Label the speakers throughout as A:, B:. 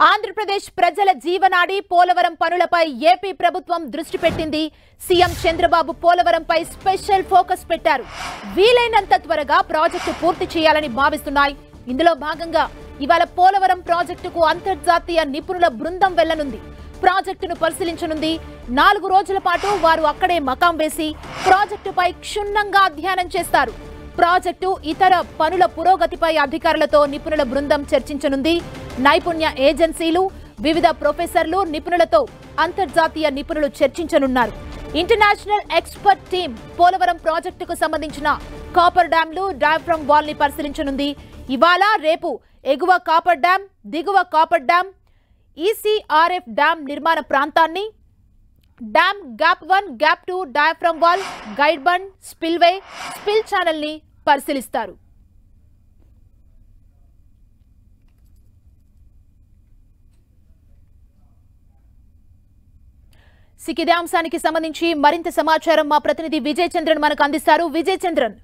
A: ఆంధ్రప్రదేశ్ ప్రజల జీవనాడి పోలవరం పనులపై ఏపీ ప్రభుత్వం దృష్టి పెట్టింది సీఎం చంద్రబాబు పోలవరంపై స్పెషల్ ఫోకస్ పెట్టారు వీలైనంత త్వరగా ప్రాజెక్టు పూర్తి చేయాలని భావిస్తున్నాయి ఇందులో భాగంగా ఇవాళ పోలవరం ప్రాజెక్టుకు అంతర్జాతీయ నిపుణుల బృందం వెళ్లనుంది ప్రాజెక్టును పరిశీలించనుంది నాలుగు రోజుల పాటు వారు అక్కడే మకాం వేసి ప్రాజెక్టుపై క్షుణ్ణంగా అధ్యయనం చేస్తారు ప్రాజెక్టు ఇతర పనుల పురోగతిపై అధికారులతో నిపుణుల బృందం చర్చించనుంది నైపుణ్య ఏజెన్సీలు వివిధ ప్రొఫెసర్లు నిపుణులతో అంతర్జాతీయ నిపుణులు చర్చించనున్నారు ఇంటర్నేషనల్ ఎక్స్పర్ట్ టీం పోలవరం ప్రాజెక్టుకు సంబంధించిన కాపర్ డ్యాంలు డయాఫ్రమ్ వాల్ ని పరిశీలించనుంది ఇవాళ రేపు ఎగువ కాపర్ డ్యాం దిగువ కాపర్ డ్యాం ఈసీఆర్ఎఫ్ డ్యాం నిర్మాణ ప్రాంతాన్ని dam gap one gap two diaphragm wall guide bund spillway spill channel ని పరిశీలిస్తారు సిక్ ఇదే అంశానికి సంబంధించి మరింత సమాచారం మా ప్రతినిధి విజయ్ చంద్రన్ మనకు అందిస్తారు విజయ్ చంద్రన్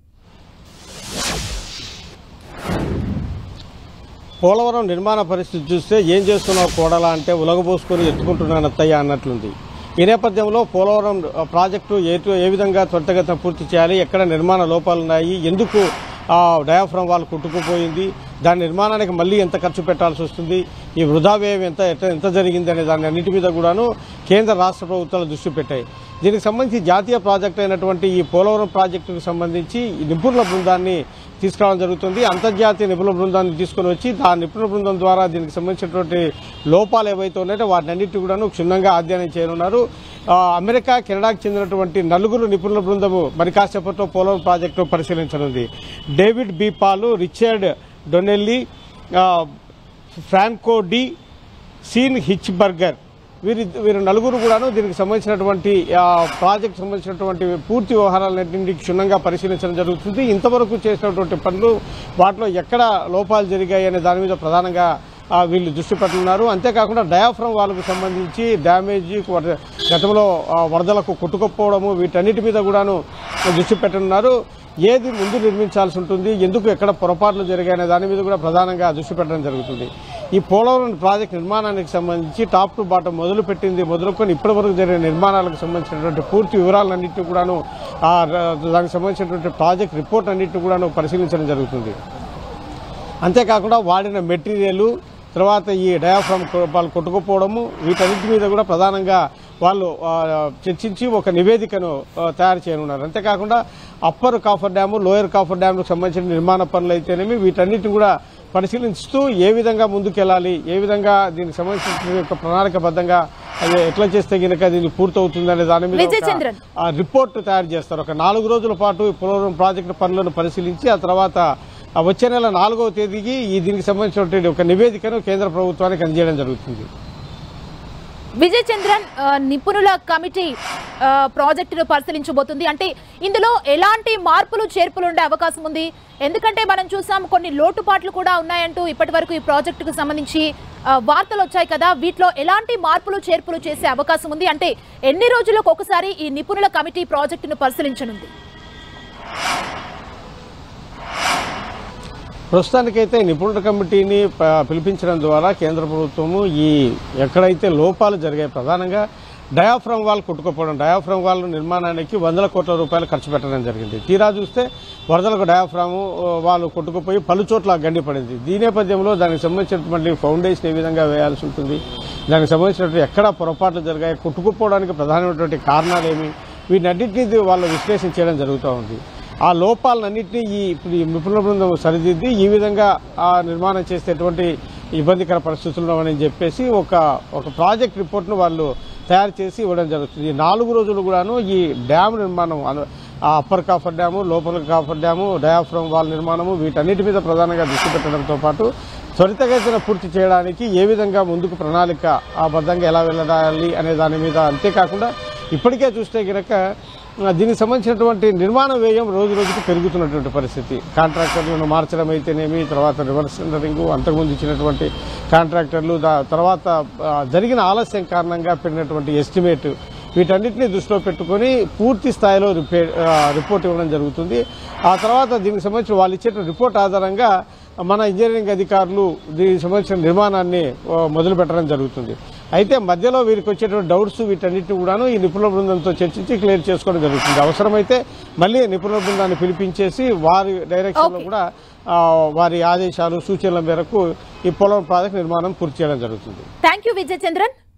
B: పోలవరం నిర్మాణ పరిస్థితి చూస్తే ఏం చేస్తున్నావు కోడలా అంటే ఉలగబోసుకొని ఎత్తుకుంటున్నాను అత్తయ్య అన్నట్లుంది ఈ నేపథ్యంలో పోలవరం ప్రాజెక్టు ఏ ఏ విధంగా త్వరితగతిన పూర్తి చేయాలి ఎక్కడ నిర్మాణ లోపాలు ఉన్నాయి ఎందుకు ఆ డయాఫ్రమ్ వాళ్ళు కొట్టుకుపోయింది దాని నిర్మాణానికి మళ్ళీ ఎంత ఖర్చు పెట్టాల్సి వస్తుంది ఈ వృధా వ్యయం ఎంత ఎంత- ఎంత జరిగింది అనే దాని అన్నిటి మీద కూడాను కేంద్ర రాష్ట్ర ప్రభుత్వాలు దృష్టి పెట్టాయి దీనికి సంబంధించి జాతీయ ప్రాజెక్టు అయినటువంటి ఈ పోలవరం ప్రాజెక్టుకు సంబంధించి ఈ నిపుణుల బృందాన్ని తీసుకురావడం జరుగుతుంది అంతర్జాతీయ నిపుణుల బృందాన్ని తీసుకుని వచ్చి ఆ నిపుణుల బృందం ద్వారా దీనికి సంబంధించినటువంటి లోపాలు ఏవైతే ఉన్నాయో వాటిని అన్నిటి కూడాను క్షుణ్ణంగా అధ్యయనం చేయనున్నారు ఆ, అమెరికా కెనడాకు చెందినటువంటి నలుగురు నిపుణుల బృందము మరి కాసేపట్లో పోలవరం ప్రాజెక్టు పరిశీలించనుంది David B Paul Richard Donnelly ఆ, Franco Di Sean Hinchberger వీరి వీరు నలుగురు కూడాను దీనికి సంబంధించినటువంటి ఆ, ప్రాజెక్ట్ సంబంధించినటువంటి పూర్తి వ్యవహారాలన్నింటినీ క్షుణ్ణంగా పరిశీలించడం జరుగుతుంది ఇంతవరకు చేసినటువంటి పనులు వాటిలో ఎక్కడ లోపాలు జరిగాయి అనే దాని మీద ప్రధానంగా ఆ, వీళ్ళు దృష్టి పెట్టనున్నారు అంతేకాకుండా డయాఫ్రమ్ వాళ్ళకు సంబంధించి డ్యామేజ్ వర- గతంలో ఆ, వరదలకు కొట్టుకుపోవడము వీటన్నిటి మీద కూడాను దృష్టి పెట్టనున్నారు ఏది ముందు నిర్మించాల్సి ఉంటుంది ఎందుకు ఎక్కడ పొరపాట్లు జరిగాయనే దాని మీద కూడా ప్రధానంగా దృష్టి పెట్టడం జరుగుతుంది ఈ పోలవరం ప్రాజెక్ట్ నిర్మాణానికి సంబంధించి టాప్ టు బాటం మొదలు పెట్టింది మొదలుకొని ఇప్పటి వరకు జరిగిన నిర్మాణాలకు సంబంధించినటువంటి పూర్తి వివరాలన్నింటినీ కూడాను ఆ ర- దానికి సంబంధించినటువంటి ప్రాజెక్ట్ రిపోర్ట్ అన్నింటినీ కూడాను పరిశీలించడం జరుగుతుంది అంతేకాకుండా వాడిన మెటీరియల్ తర్వాత ఈ డయాఫ్రమ్ వాళ్ళు కొట్టుకుపోవడము వీటన్నిటి మీద కూడా ప్రధానంగా వాళ్ళు ఆ, చర్చించి ఒక నివేదికను ఆ, తయారు చేయనున్నారు అంతేకాకుండా upper coffer dam lower coffer డ్యామ్కు సంబంధించిన నిర్మాణ పనులు అయితేనేమి వీటన్నిటిని కూడా పరిశీలిస్తూ ఏ విధంగా ముందుకెళ్ళాలి ఏ విధంగా దీనికి సంబంధించిన యొక్క ప్రణాళికబద్ధంగా అది ఎట్లా చేస్తే గినక దీన్ని పూర్తవుతుంది అనే దాని మీద
A: విజయ్
B: ఒక-
A: చంద్రన్.
B: ఆ రిపోర్ట్ తయారు చేస్తారు ఒక నాలుగు రోజుల పాటు ఈ పోలవరం ప్రాజెక్టు పనులను పరిశీలించి ఆ తర్వాత ఆ వచ్చే నెల నాలుగవ తేదీకి ఈ దీనికి సంబంధించినటువంటి ఒక నివేదికను కేంద్ర ప్రభుత్వానికి అందజేయడం జరుగుతుంది
A: విజయ్ చంద్రన్ ఆ, నిపుణుల కమిటీ ఆ, ప్రాజెక్టును పరిశీలించబోతుంది అంటే ఇందులో ఎలాంటి మార్పులు చేర్పులు ఉండే అవకాశం ఉంది ఎందుకంటే మనం చూసాం కొన్ని లోటుపాట్లు కూడా ఉన్నాయంటూ ఇప్పటి వరకు ఈ ప్రాజెక్టుకు సంబంధించి ఆ, వార్తలు వచ్చాయి కదా వీటిలో ఎలాంటి మార్పులు చేర్పులు చేసే అవకాశం ఉంది అంటే ఎన్ని రోజులకు ఒకసారి ఈ నిపుణుల కమిటీ ప్రాజెక్టును పరిశీలించనుంది
B: ప్రస్తుతానికైతే నిపుణుల కమిటీని ప- పిలిపించడం ద్వారా కేంద్ర ప్రభుత్వము ఈ ఎక్కడైతే లోపాలు జరిగాయి ప్రధానంగా డయాఫ్రమ్ వాల్ కొట్టుకుపోవడం డయాఫ్రమ్ వాల్ నిర్మాణానికి వందల కోట్ల రూపాయలు ఖర్చు పెట్టడం జరిగింది తీరా చూస్తే వరదలకు డయాఫ్రామ్ వాళ్ళు కొట్టుకుపోయి పలు చోట్ల గండి పడింది దీని నేపథ్యంలో దానికి సంబంధించినటువంటి ఫౌండేషన్ ఏ విధంగా వేయాల్సి ఉంటుంది దానికి సంబంధించినటువంటి ఎక్కడ పొరపాట్లు జరిగాయి కొట్టుకుపోవడానికి ప్రధానమైనటువంటి కారణాలు ఏమి వీటన్నింటినీ వాళ్ళు విశ్లేషణ చేయడం జరుగుతూ ఉంది ఆ లోపాలన్నింటినీ ఈ ఇప్పుడు ఈ నిపుణుల బృందం సరిదిద్ది ఈ విధంగా ఆ నిర్మాణం చేస్తే ఎటువంటి ఇబ్బందికర పరిస్థితుల్లో అని చెప్పేసి ఒక ఒక ప్రాజెక్ట్ రిపోర్ట్ను వాళ్ళు తయారు చేసి ఇవ్వడం జరుగుతుంది ఈ నాలుగు రోజులు కూడాను ఈ డ్యామ్ నిర్మాణం అను- ఆ అప్పర్ కాఫర్ డ్యాము లోపల కాఫర్ డ్యాము డయాఫ్రమ్ వాల్ నిర్మాణము వీటన్నిటి మీద ప్రధానంగా దృష్టి పెట్టడంతో పాటు త్వరితగతిన పూర్తి చేయడానికి ఏ విధంగా ముందుకు ప్రణాళిక ఆ బద్దంగా ఎలా వెళ్ళాలి అనే దాని మీద అంతేకాకుండా ఇప్పటికే చూస్తే గనక ఆ, దీనికి సంబంధించినటువంటి నిర్మాణ వ్యయం రోజు రోజుకు పెరుగుతున్నటువంటి పరిస్థితి కాంట్రాక్టర్లను మార్చడం అయితేనేమి తర్వాత రివర్స్ టెండరింగ్ అంతకుముందు ఇచ్చినటువంటి కాంట్రాక్టర్లు దా- తర్వాత ఆ, జరిగిన ఆలస్యం కారణంగా పెట్టినటువంటి ఎస్టిమేట్ వీటన్నిటిని దృష్టిలో పెట్టుకొని పూర్తి స్థాయిలో రిపే ఆ, రిపోర్ట్ ఇవ్వడం జరుగుతుంది ఆ తర్వాత దీనికి సంబంధించి వాళ్ళు ఇచ్చే రిపోర్ట్ ఆధారంగా మన ఇంజనీరింగ్ అధికారులు దీనికి సంబంధించిన నిర్మాణాన్ని ఆ, మొదలు పెట్టడం జరుగుతుంది అయితే మధ్యలో వీరికి వచ్చేటువంటి డౌట్స్ వీటన్నిటిని కూడాను ఈ నిపుణుల బృందంతో చర్చించి క్లియర్ చేసుకోవడం జరుగుతుంది అవసరమైతే మళ్ళీ నిపుణుల బృందాన్ని పిలిపించేసి వారి డైరెక్షన్లో
A: Okay.
B: కూడా ఆ, వారి ఆదేశాలు సూచనల మేరకు ఈ పోలవరం ప్రాజెక్ట్ నిర్మాణం పూర్తి చేయడం జరుగుతుంది
A: థ్యాంక్ యూ విజయచంద్రన్